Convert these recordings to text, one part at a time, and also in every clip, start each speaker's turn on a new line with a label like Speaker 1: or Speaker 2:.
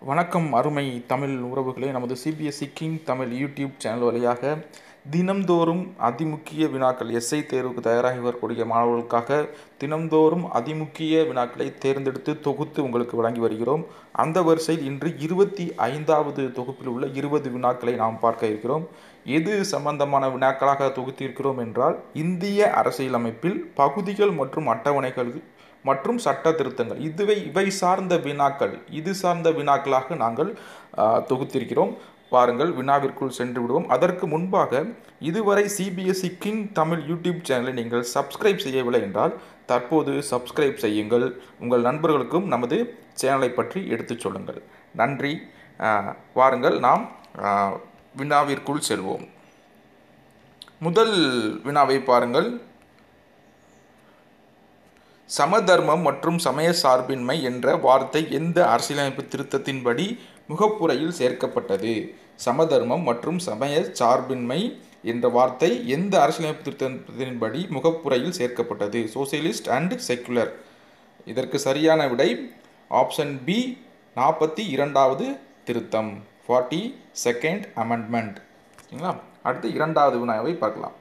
Speaker 1: வணக்கம் அருமை தமிழ் உறவுகளே நமது CBSE king Tamil YouTube channel வழியாக தினம்தோறும் அதிமுக்கிய வினாக்கள் எஸ்ஐ தேர்வுக்கு தயாராகி வரக்கூடிய மாணவர்களுக்காக தினம்தோறும் அதிமுக்கிய வினாக்களை தேர்ந்தெடுத்து தொகுத்து உங்களுக்கு வழங்கி வருகிறோம் அந்த வரிசையில் இன்று இருபத்தி ஐந்தாவது தொகுப்பில் உள்ள இருபது வினாக்களை நாம் பார்க்க இருக்கிறோம் எது சம்பந்தமான வினாக்களாக தொகுத்திருக்கிறோம் என்றால் இந்திய அரசியலமைப்பில் பகுதிகள் மற்றும் அட்டவணைகள் மற்றும் சட்ட திருத்தங்கள் இதுவை இவை சார்ந்த வினாக்கள் இது சார்ந்த வினாக்களாக நாங்கள் ஆ, தொகுத்திருக்கிறோம் பாருங்கள் வினாவிற்குள் சென்று விடுவோம் அதற்கு முன்பாக இதுவரை சிபிஎஸ்இ கிங் தமிழ் யூடியூப் சேனலை நீங்கள் சப்ஸ்கிரைப் செய்யவில்லை என்றால் தற்போது சப்ஸ்கிரைப் செய்யுங்கள் உங்கள் நண்பர்களுக்கும் நமது சேனலை பற்றி எடுத்துச் சொல்லுங்கள் நன்றி ஆ, வாருங்கள் நாம் ஆ, வினாவிற்குள் செல்வோம் முதல் வினாவை பாருங்கள் சமதர்மம் மற்றும் சமய சார்பின்மை என்ற வார்த்தை எந்த அரசியலமைப்பு திருத்தத்தின்படி முகப்புரையில் சேர்க்கப்பட்டது சமதர்மம் மற்றும் சமய சார்பின்மை என்ற வார்த்தை எந்த அரசியலமைப்பு திருத்தத்தின்படி முகப்புரையில் சேர்க்கப்பட்டது சோசியலிஸ்ட் அண்ட் செக்குலர் இதற்கு சரியான விடை ஆப்ஷன் பி நாற்பத்தி இரண்டாவது திருத்தம் ஃபார்ட்டி செகண்ட் அமெண்ட்மெண்ட் சரிங்களா அடுத்து இரண்டாவது வினாவை பார்க்கலாம்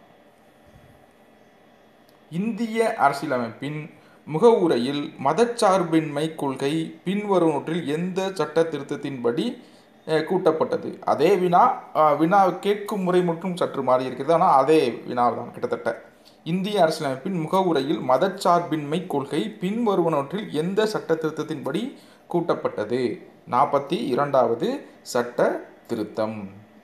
Speaker 1: இந்திய அரசியலமைப்பின் முகவுரையில் மதச்சார்பின்மை கொள்கை பின்வருவனவற்றில் எந்த சட்ட திருத்தத்தின்படி அஹ், கூட்டப்பட்டது அதே வினா அஹ், வினா கேட்கும் முறை மட்டும் சற்று மாறி இருக்கிறது ஆனால் அதே வினாதான் கிட்டத்தட்ட இந்திய அரசியலமைப்பின் முகவுரையில் மதச்சார்பின்மை கொள்கை பின்வருவனவற்றில் எந்த சட்ட திருத்தத்தின்படி கூட்டப்பட்டது நாற்பத்தி இரண்டாவது சட்ட திருத்தம்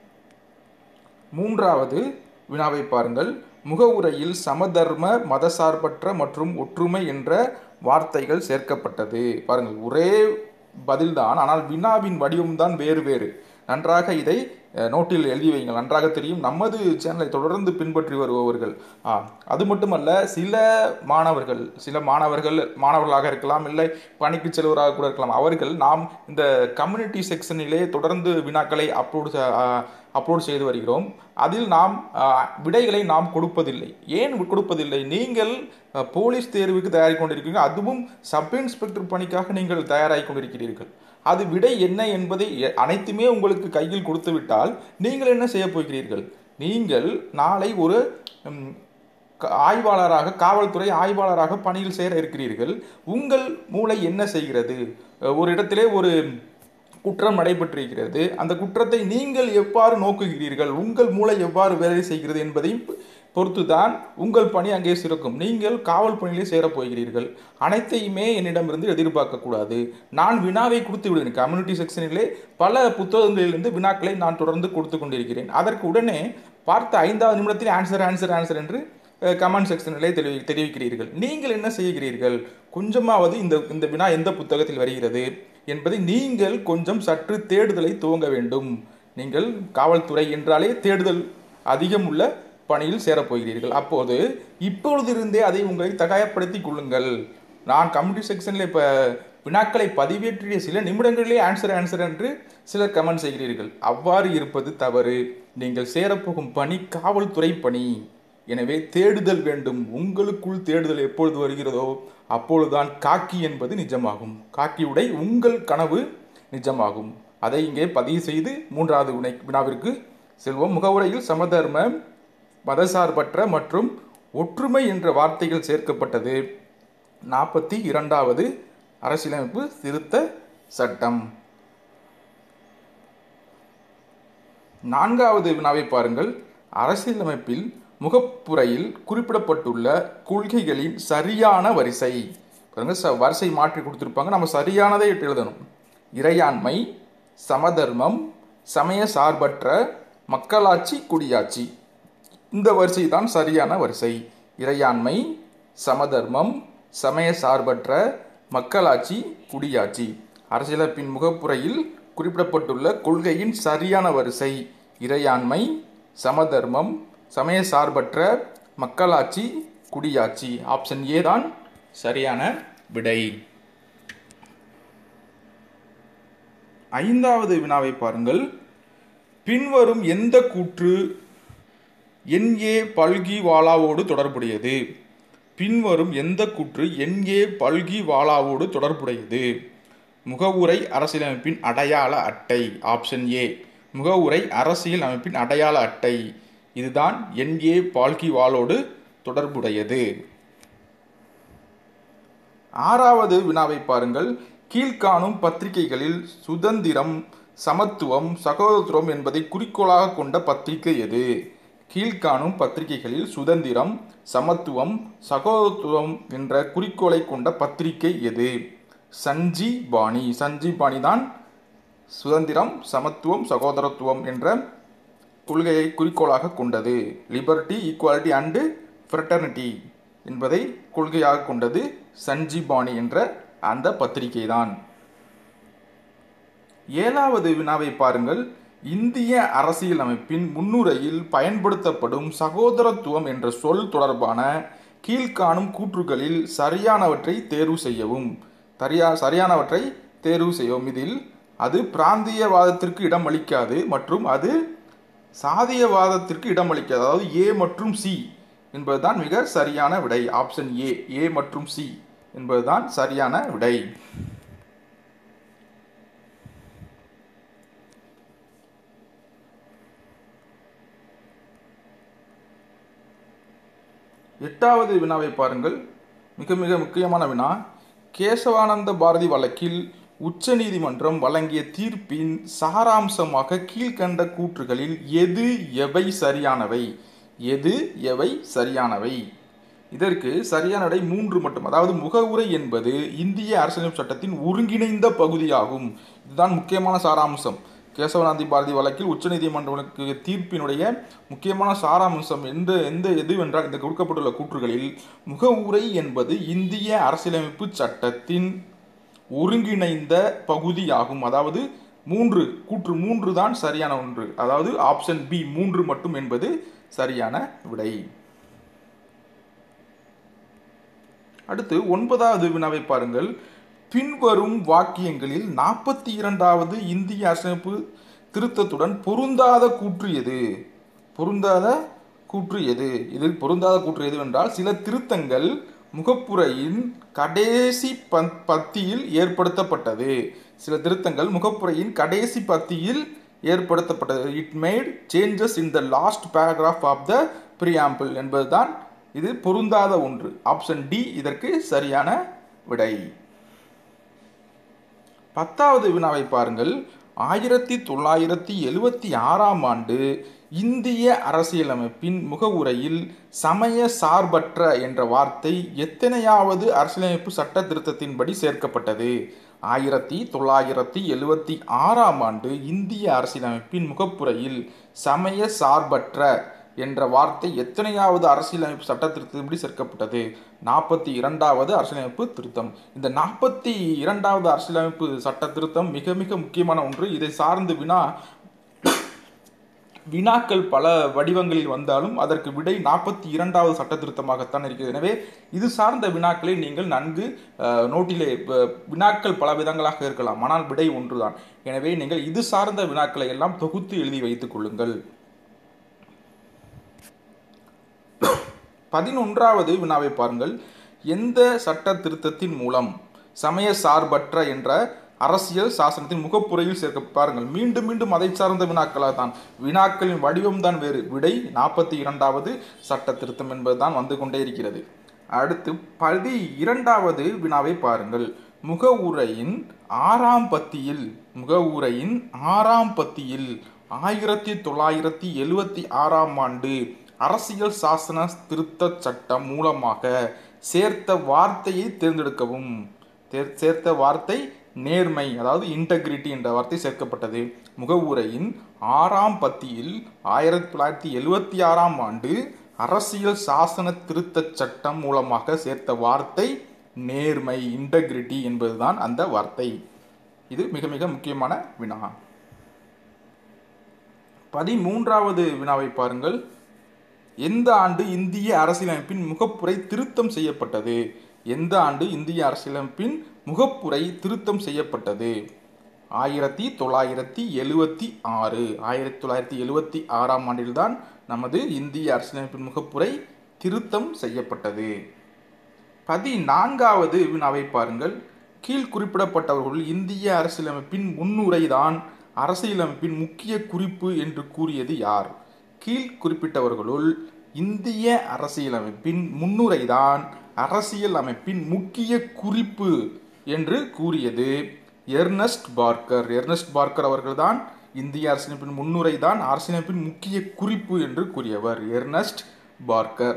Speaker 1: மூன்றாவது வினாவை பாருங்கள் முகவுரையில் சமதர்ம மதசார்பற்ற மற்றும் ஒற்றுமை என்ற வார்த்தைகள் சேர்க்கப்பட்டது பாருங்கள் ஒரே பதில்தான் ஆனால் வினாவின் வடிவம்தான் வேறு வேறு நன்றாக இதை அஹ், நோட்டில் எழுதி வையுங்கள் நன்றாக தெரியும் நமது சேனலை தொடர்ந்து பின்பற்றி வருபவர்கள் ஆ, அது மட்டுமல்ல சில மாணவர்கள் சில மாணவர்கள் மாணவர்களாக இருக்கலாம் இல்லை பணிக்கு செல்வராக கூட இருக்கலாம் அவர்கள் நாம் இந்த கம்யூனிட்டி செக்ஷனிலே தொடர்ந்து வினாக்களை அப்லோடு அப்லோட் செய்து வருகிறோம் அதில் நாம் ஆ, விடைகளை நாம் கொடுப்பதில்லை ஏன் கொடுப்பதில்லை நீங்கள் அ, போலீஸ் தேர்வுக்கு தயாரி கொண்டிருக்கீங்க அதுவும் சப் இன்ஸ்பெக்டர் பணிக்காக நீங்கள் தயாராகி கொண்டிருக்கிறீர்கள் அது விடை என்ன என்பதை எ- அனைத்துமே உங்களுக்கு கையில் கொடுத்து விட்டால் நீங்கள் என்ன செய்ய போகிறீர்கள் நீங்கள் நாளை ஒரு ம், க- ஆய்வாளராக காவல்துறை ஆய்வாளராக பணியில் சேர இருக்கிறீர்கள் உங்கள் மூளை என்ன செய்கிறது அஹ் ஒரு இடத்திலே ஒரு குற்றம் நடைபெற்றிருக்கிறது அந்த குற்றத்தை நீங்கள் எவ்வாறு நோக்குகிறீர்கள் உங்கள் மூளை எவ்வாறு வேலை செய்கிறது என்பதையும் பொறுத்து தான் உங்கள் பணி அங்கே சிறக்கும் நீங்கள் காவல் பணியிலே சேரப் போகிறீர்கள் அனைத்தையுமே என்னிடமிருந்து எதிர்பார்க்கக்கூடாது நான் வினாவை கொடுத்து விடுவேன் கம்யூனிட்டி செக்ஷனிலே பல புத்தகங்களிலிருந்து வினாக்களை நான் தொடர்ந்து கொடுத்து கொண்டிருக்கிறேன் அதற்கு உடனே பார்த்த ஐந்தாவது நிமிடத்தில் ஆன்சர் ஆன்சர் ஆன்சர் என்று கமெண்ட் செக்ஷனிலே தெரிவி தெரிவிக்கிறீர்கள் நீங்கள் என்ன செய்கிறீர்கள் கொஞ்சமாவது இந்த இந்த வினா எந்த புத்தகத்தில் வருகிறது என்பதை நீங்கள் கொஞ்சம் சற்று தேடுதலை துவங்க வேண்டும் நீங்கள் காவல்துறை என்றாலே தேடுதல் அதிகம் உள்ள பணியில் சேரப்போகிறீர்கள் அப்போது இப்பொழுதிருந்தே அதை உங்களை தகாயப்படுத்தி கொள்ளுங்கள் நான் கம்யூனிட்டி செக்ஷனில் இப்போ வினாக்களை பதிவேற்றிய சில நிமிடங்களிலே ஆன்சர் ஆன்சர் என்று சிலர் கமெண்ட் செய்கிறீர்கள் அவ்வாறு இருப்பது தவறு நீங்கள் சேரப்போகும் பணி காவல்துறை பணி எனவே தேடுதல் வேண்டும் உங்களுக்குள் தேடுதல் எப்பொழுது வருகிறதோ அப்பொழுதுதான் காக்கி என்பது நிஜமாகும் காக்கியுடை உங்கள் கனவு நிஜமாகும் அதை இங்கே பதிவு செய்து மூன்றாவது வினை வினாவிற்கு செல்வோம் முகவுரையில் சமதர்ம மதசார்பற்ற மற்றும் ஒற்றுமை என்ற வார்த்தைகள் சேர்க்கப்பட்டது நாற்பத்தி இரண்டாவது அரசியலமைப்பு திருத்த சட்டம் நான்காவது வினாவை பாருங்கள் அரசியலமைப்பில் முகப்புரையில் குறிப்பிடப்பட்டுள்ள கொள்கைகளின் சரியான வரிசை பாருங்க ச- வரிசை மாற்றி கொடுத்துருப்பாங்க நம்ம சரியானதை எழுதணும் இறையாண்மை சமதர்மம் சமய சார்பற்ற மக்களாட்சி குடியாட்சி இந்த வரிசை தான் சரியான வரிசை இறையாண்மை சமதர்மம் சமய சார்பற்ற மக்களாட்சி குடியாட்சி அரசியலமைப்பின் முகப்புரையில் குறிப்பிடப்பட்டுள்ள கொள்கையின் சரியான வரிசை இறையாண்மை சமதர்மம் சமய சார்பற்ற மக்களாட்சி குடியாட்சி ஆப்ஷன் ஏ தான் சரியான விடை ஐந்தாவது வினாவை பாருங்கள் பின்வரும் எந்த கூற்று என்ஏ பல்கிவாலாவோடு தொடர்புடையது பின்வரும் எந்த கூற்று என்ஏ பல்கிவாலாவோடு தொடர்புடையது முகவுரை அரசியலமைப்பின் அடையாள அட்டை ஆப்ஷன் ஏ முகவுரை அரசியல் அமைப்பின் அடையாள அட்டை இதுதான் என்ஏ பால்கிவாலோடு தொடர்புடையது ஆறாவது வினாவை பாருங்கள் கீழ்காணும் பத்திரிகைகளில் சுதந்திரம் சமத்துவம் சகோதரத்துவம் என்பதை குறிக்கோளாக கொண்ட பத்திரிகை எது கீழ்காணும் பத்திரிகைகளில் சுதந்திரம் சமத்துவம் சகோதரத்துவம் என்ற குறிக்கோளை கொண்ட பத்திரிகை எது சஞ்சி பாணி சஞ்சி பாணி தான் சுதந்திரம் சமத்துவம் சகோதரத்துவம் என்ற கொள்கையை குறிக்கோளாக கொண்டது லிபர்ட்டி ஈக்குவாலிட்டி அண்டு ஃப்ரெட்டர்னிட்டி என்பதை கொள்கையாக கொண்டது சஞ்சீபாணி என்ற அந்த பத்திரிகை தான் ஏழாவது வினாவை பாருங்கள் இந்திய அரசியலமைப்பின் முன்னுரையில் பயன்படுத்தப்படும் சகோதரத்துவம் என்ற சொல் தொடர்பான கீழ்காணும் கூற்றுகளில் சரியானவற்றை தேர்வு செய்யவும் சரியா சரியானவற்றை தேர்வு செய்யவும் இதில் அது பிராந்தியவாதத்திற்கு இடமளிக்காது மற்றும் அது சாதியவாதத்திற்கு இடமளிக்காது அதாவது ஏ மற்றும் சி என்பதுதான் மிக சரியான விடை ஆப்ஷன் ஏ ஏ மற்றும் சி என்பதுதான் சரியான விடை எட்டாவது வினாவை பாருங்கள் மிக மிக முக்கியமான வினா கேசவானந்த பாரதி வழக்கில் உச்சநீதிமன்றம் வழங்கிய தீர்ப்பின் சாராம்சமாக கீழ்கண்ட கூற்றுகளில் எது எவை சரியானவை எது எவை சரியானவை இதற்கு சரியான விடை மூன்று மட்டும் அதாவது முகவுரை என்பது இந்திய அரசியலமைப்பு சட்டத்தின் ஒருங்கிணைந்த பகுதியாகும் இதுதான் முக்கியமான சாராம்சம் கேசவநாந்தி பாரதி வழக்கில் உச்சநீதிமன்றங்களுக்கு தீர்ப்பினுடைய முக்கியமான சாராம்சம் எந்த எந்த எதுவென்றால் இந்த கொடுக்கப்பட்டுள்ள கூற்றுகளில் முகவுரை என்பது இந்திய அரசியலமைப்பு சட்டத்தின் ஒருங்கிணைந்த பகுதியாகும் அதாவது மூன்று கூற்று மூன்று தான் சரியான ஒன்று அதாவது ஆப்ஷன் பி மூன்று மட்டும் என்பது சரியான விடை அடுத்து ஒன்பதாவது வினாவை பாருங்கள் பின்வரும் வாக்கியங்களில் நாற்பத்தி இரண்டாவது இந்திய அரசமைப்பு திருத்தத்துடன் பொருந்தாத கூற்று எது பொருந்தாத கூற்று எது இதில் பொருந்தாத கூற்று எதுவென்றால் சில திருத்தங்கள் முகப்புரையின் கடைசி பந் பத்தியில் ஏற்படுத்தப்பட்டது சில திருத்தங்கள் முகப்புரையின் கடைசி பத்தியில் ஏற்படுத்தப்பட்டது it made changes in the last paragraph of the preamble என்பதுதான் இது பொருந்தாத ஒன்று ஆப்ஷன் டி இதற்கு சரியான விடை பத்தாவது வினாவை பாருங்கள் ஆயிரத்தி தொள்ளாயிரத்தி எழுவத்தி ஆறாம் ஆண்டு இந்திய அரசியலமைப்பின் முகவுரையில் சமய சார்பற்ற என்ற வார்த்தை எத்தனையாவது அரசியலமைப்பு சட்ட திருத்தத்தின்படி சேர்க்கப்பட்டது ஆயிரத்தி தொள்ளாயிரத்தி எழுவத்தி ஆறாம் ஆண்டு இந்திய அரசியலமைப்பின் முகப்புரையில் சமய சார்பற்ற என்ற வார்த்தை எத்தனையாவது அரசியலமைப்பு சட்ட திருத்தத்தின்படி சேர்க்கப்பட்டது நாற்பத்தி இரண்டாவது அரசியலமைப்பு திருத்தம் இந்த நாற்பத்தி இரண்டாவது அரசியலமைப்பு சட்ட திருத்தம் மிக மிக முக்கியமான ஒன்று இதை சார்ந்து வினா வினாக்கள் பல வடிவங்களில் வந்தாலும் அதற்கு விடை நாற்பத்தி இரண்டாவது சட்ட திருத்தமாகத்தான் இருக்கிறது எனவே இது சார்ந்த வினாக்களை நீங்கள் நன்கு அஹ், நோட்டிலே ப- வினாக்கள் பல விதங்களாக இருக்கலாம் ஆனால் விடை ஒன்றுதான் எனவே நீங்கள் இது சார்ந்த வினாக்களை எல்லாம் தொகுத்து எழுதி வைத்துக் கொள்ளுங்கள் பதினொன்றாவது வினாவை பாருங்கள் எந்த சட்ட திருத்தத்தின் மூலம் சமய சார்பற்ற என்ற அரசியல் சாசனத்தின் முகப்புரையில் சேர்க்க பாருங்கள் மீண்டும் மீண்டும் அதை சார்ந்த வினாக்களாக தான் வினாக்களின் வடிவம் தான் வேறு விடை நாற்பத்தி இரண்டாவது சட்ட திருத்தம் என்பதுதான் வந்து கொண்டே இருக்கிறது அடுத்து பதி இரண்டாவது வினாவை பாருங்கள் முகவுரையின் ஆறாம் பத்தியில் முகவுரையின் ஆறாம் பத்தியில் ஆயிரத்தி தொள்ளாயிரத்தி எழுவத்தி ஆறாம் ஆண்டு அரசியல் சாசன திருத்தச் சட்டம் மூலமாக சேர்த்த வார்த்தையை தேர்ந்தெடுக்கவும் தேர்- சேர்த்த வார்த்தை நேர்மை அதாவது இன்டெகிரிட்டி என்ற வார்த்தை சேர்க்கப்பட்டது முகவுரையின் ஆறாம் பத்தியில் ஆயிரத்தி தொள்ளாயிரத்தி எழுவத்தி ஆறாம் ஆண்டு அரசியல் சாசன திருத்தச் சட்டம் மூலமாக சேர்த்த வார்த்தை நேர்மை இன்டெகிரிட்டி என்பதுதான் அந்த வார்த்தை இது மிக மிக முக்கியமான வினா பதிமூன்றாவது வினாவை பாருங்கள் எந்த ஆண்டு இந்திய அரசியலமைப்பின் முகப்புரை திருத்தம் செய்யப்பட்டது எந்த ஆண்டு இந்திய அரசியலமைப்பின் முகப்புரை திருத்தம் செய்யப்பட்டது ஆயிரத்தி தொள்ளாயிரத்தி எழுவத்தி ஆறு ஆயிரத்தி தொள்ளாயிரத்தி எழுவத்தி ஆறாம் ஆண்டில்தான் நமது இந்திய அரசியலமைப்பின் முகப்புரை திருத்தம் செய்யப்பட்டது பதினான்காவது வினாவை பாருங்கள் கீழ் குறிப்பிடப்பட்டவர்கள் இந்திய அரசியலமைப்பின் முன்னுரைதான் அரசியலமைப்பின் முக்கிய குறிப்பு என்று கூறியது யார் கீழ் குறிப்பிட்டவர்களுள் இந்திய அரசியலமைப்பின் முன்னுரைதான் அரசியல் அமைப்பின் முக்கிய குறிப்பு என்று கூறியது எர்னஸ்ட் பார்க்கர் எர்னஸ்ட் பார்க்கர் அவர்கள்தான் இந்திய அரசியலமைப்பின் முன்னுரை தான் அரசியலமைப்பின் முக்கிய குறிப்பு என்று கூறியவர் எர்னஸ்ட் பார்க்கர்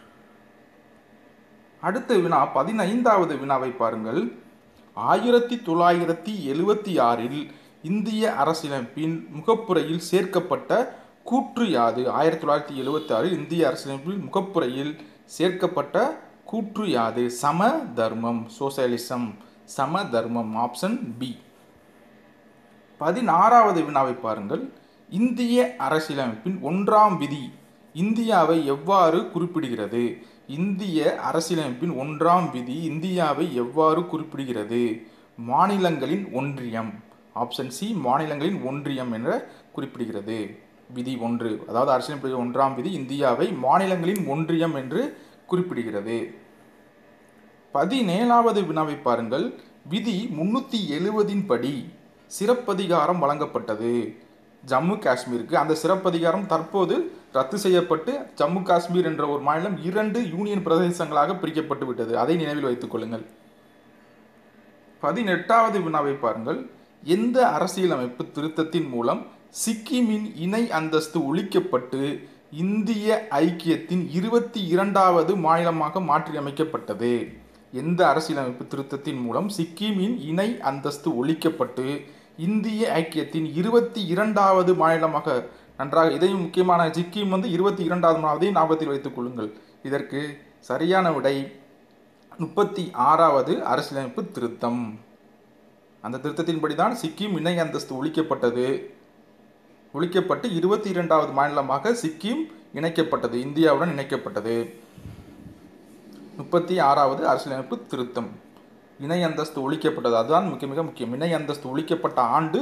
Speaker 1: அடுத்த வினா பதினைந்தாவது வினாவை பாருங்கள் ஆயிரத்தி தொள்ளாயிரத்தி எழுவத்தி ஆறில் இந்திய அரசியலமைப்பின் முகப்புரையில் சேர்க்கப்பட்ட கூற்று யாது ஆயிரத்தி தொள்ளாயிரத்தி எழுவத்தி ஆறில் இந்திய அரசியலமைப்பின் முகப்புரையில் சேர்க்கப்பட்ட கூற்று யாது சம தர்மம் சோசியலிசம் சம தர்மம் ஆப்ஷன் பி பதினாறாவது வினாவை பாருங்கள் இந்திய அரசியலமைப்பின் ஒன்றாம் விதி இந்தியாவை எவ்வாறு குறிப்பிடுகிறது இந்திய அரசியலமைப்பின் ஒன்றாம் விதி இந்தியாவை எவ்வாறு குறிப்பிடுகிறது மாநிலங்களின் ஒன்றியம் ஆப்ஷன் சி மாநிலங்களின் ஒன்றியம் என்ற குறிப்பிடுகிறது விதி ஒன்று அதாவது அரசியலமைப்பு ஒன்றாம் விதி இந்தியாவை மாநிலங்களின் ஒன்றியம் என்று குறிப்பிடுகிறது பதினேழாவது வினாவை பாருங்கள் விதி முன்னூற்றி எழுவதின் படி சிறப்பதிகாரம் வழங்கப்பட்டது ஜம்மு காஷ்மீருக்கு அந்த சிறப்பதிகாரம் தற்போது ரத்து செய்யப்பட்டு ஜம்மு காஷ்மீர் என்ற ஒரு மாநிலம் இரண்டு யூனியன் பிரதேசங்களாக பிரிக்கப்பட்டு விட்டது அதை நினைவில் வைத்துக் கொள்ளுங்கள் பதினெட்டாவது வினாவை பாருங்கள் எந்த அரசியலமைப்பு திருத்தத்தின் மூலம் சிக்கிமின் இணை அந்தஸ்து ஒழிக்கப்பட்டு இந்திய ஐக்கியத்தின் இருபத்தி இரண்டாவது மாநிலமாக மாற்றியமைக்கப்பட்டது எந்த அரசியலமைப்பு திருத்தத்தின் மூலம் சிக்கிமின் இணை அந்தஸ்து ஒழிக்கப்பட்டு இந்திய ஐக்கியத்தின் இருபத்தி இரண்டாவது மாநிலமாக நன்றாக இதையும் முக்கியமான சிக்கிம் வந்து இருபத்தி இரண்டாவது மாநிலத்தையும் ஞாபகத்தில் வைத்துக் கொள்ளுங்கள் இதற்கு சரியான விடை முப்பத்தி ஆறாவது அரசியலமைப்பு திருத்தம் அந்த திருத்தத்தின்படி தான் சிக்கிம் இணை அந்தஸ்து ஒழிக்கப்பட்டது ஒழிக்கப்பட்டு இருபத்தி இரண்டாவது மாநிலமாக சிக்கிம் இணைக்கப்பட்டது இந்தியாவுடன் இணைக்கப்பட்டது முப்பத்தி ஆறாவது அரசியலமைப்பு திருத்தம் இணை அந்தஸ்து ஒழிக்கப்பட்டது அதுதான் மிக மிக முக்கியம் இணை அந்தஸ்து ஒழிக்கப்பட்ட ஆண்டு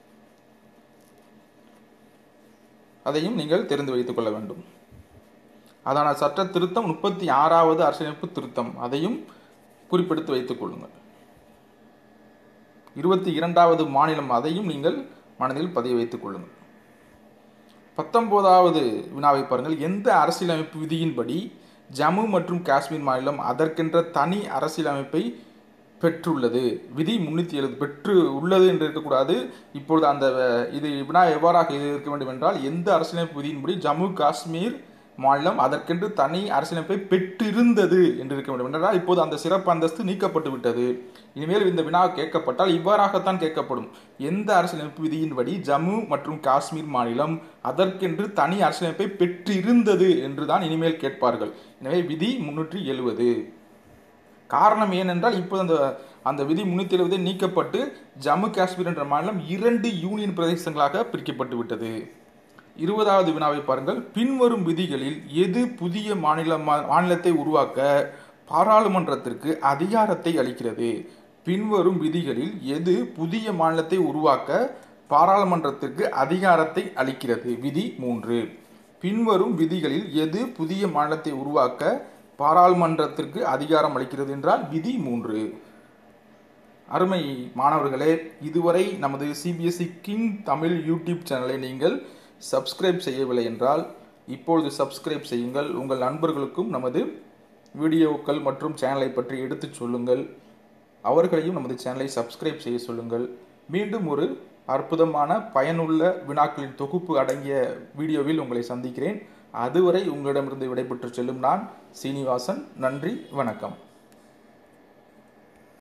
Speaker 1: அதையும் நீங்கள் தெரிந்து வைத்துக் கொள்ள வேண்டும் அதான சட்ட திருத்தம் முப்பத்தி ஆறாவது அரசியலமைப்பு திருத்தம் அதையும் குறிப்பிடுத்து வைத்துக் கொள்ளுங்கள் இருபத்தி இரண்டாவது மாநிலம் அதையும் நீங்கள் மனதில் பதிய வைத்துக் கொள்ளுங்கள் பத்தொன்பதாவது வினாவை பாருங்கள் எந்த அரசியலமைப்பு விதியின்படி ஜம்மு மற்றும் காஷ்மீர் மாநிலம் அதற்கென்ற தனி அரசியலமைப்பை பெற்றுள்ளது விதி முன்னூற்றி எழுபது பெற்று உள்ளது என்று இருக்கக்கூடாது இப்பொழுது அந்த இது வினா எவ்வாறாக இருக்க வேண்டும் என்றால் எந்த அரசியலமைப்பு விதியின்படி ஜம்மு காஷ்மீர் மாநிலம் அதற்கென்று தனி அரசியலமைப்பை பெற்றிருந்தது என்று இருக்க வேண்டும் என்றால் இப்போது அந்த சிறப்பு அந்தஸ்து நீக்கப்பட்டு விட்டது இனிமேல் இந்த வினா கேட்கப்பட்டால் இவ்வாறாகத்தான் கேட்கப்படும் எந்த அரசியலமைப்பு விதியின்படி ஜம்மு மற்றும் காஷ்மீர் மாநிலம் அதற்கென்று தனி அரசியலமைப்பை பெற்றிருந்தது என்று தான் இனிமேல் கேட்பார்கள் எனவே விதி முன்னூற்றி எழுவது காரணம் ஏனென்றால் இப்போது அந்த அந்த விதி முன்னூற்றி எழுபது நீக்கப்பட்டு ஜம்மு காஷ்மீர் என்ற மாநிலம் இரண்டு யூனியன் பிரதேசங்களாக பிரிக்கப்பட்டு விட்டது இருபதாவது வினாவை பாருங்கள் பின்வரும் விதிகளில் எது புதிய மாநில மாநிலத்தை உருவாக்க பாராளுமன்றத்திற்கு அதிகாரத்தை அளிக்கிறது பின்வரும் விதிகளில் எது புதிய மாநிலத்தை உருவாக்க பாராளுமன்றத்திற்கு அதிகாரத்தை அளிக்கிறது விதி மூன்று பின்வரும் விதிகளில் எது புதிய மாநிலத்தை உருவாக்க பாராளுமன்றத்திற்கு அதிகாரம் அளிக்கிறது என்றால் விதி மூன்று அருமை மாணவர்களே இதுவரை நமது சிபிஎஸ்இ கிங் தமிழ் யூடியூப் சேனலை நீங்கள் சப்ஸ்கிரைப் செய்யவில்லை என்றால் இப்பொழுது சப்ஸ்கிரைப் செய்யுங்கள் உங்கள் நண்பர்களுக்கும் நமது வீடியோக்கள் மற்றும் சேனலை பற்றி எடுத்துச் சொல்லுங்கள் அவர்களையும் நமது சேனலை சப்ஸ்கிரைப் செய்ய சொல்லுங்கள் மீண்டும் ஒரு அற்புதமான பயனுள்ள வினாக்களின் தொகுப்பு அடங்கிய வீடியோவில் உங்களை சந்திக்கிறேன் அதுவரை உங்களிடமிருந்து விடைபெற்று செல்லும் நான் சீனிவாசன் நன்றி வணக்கம்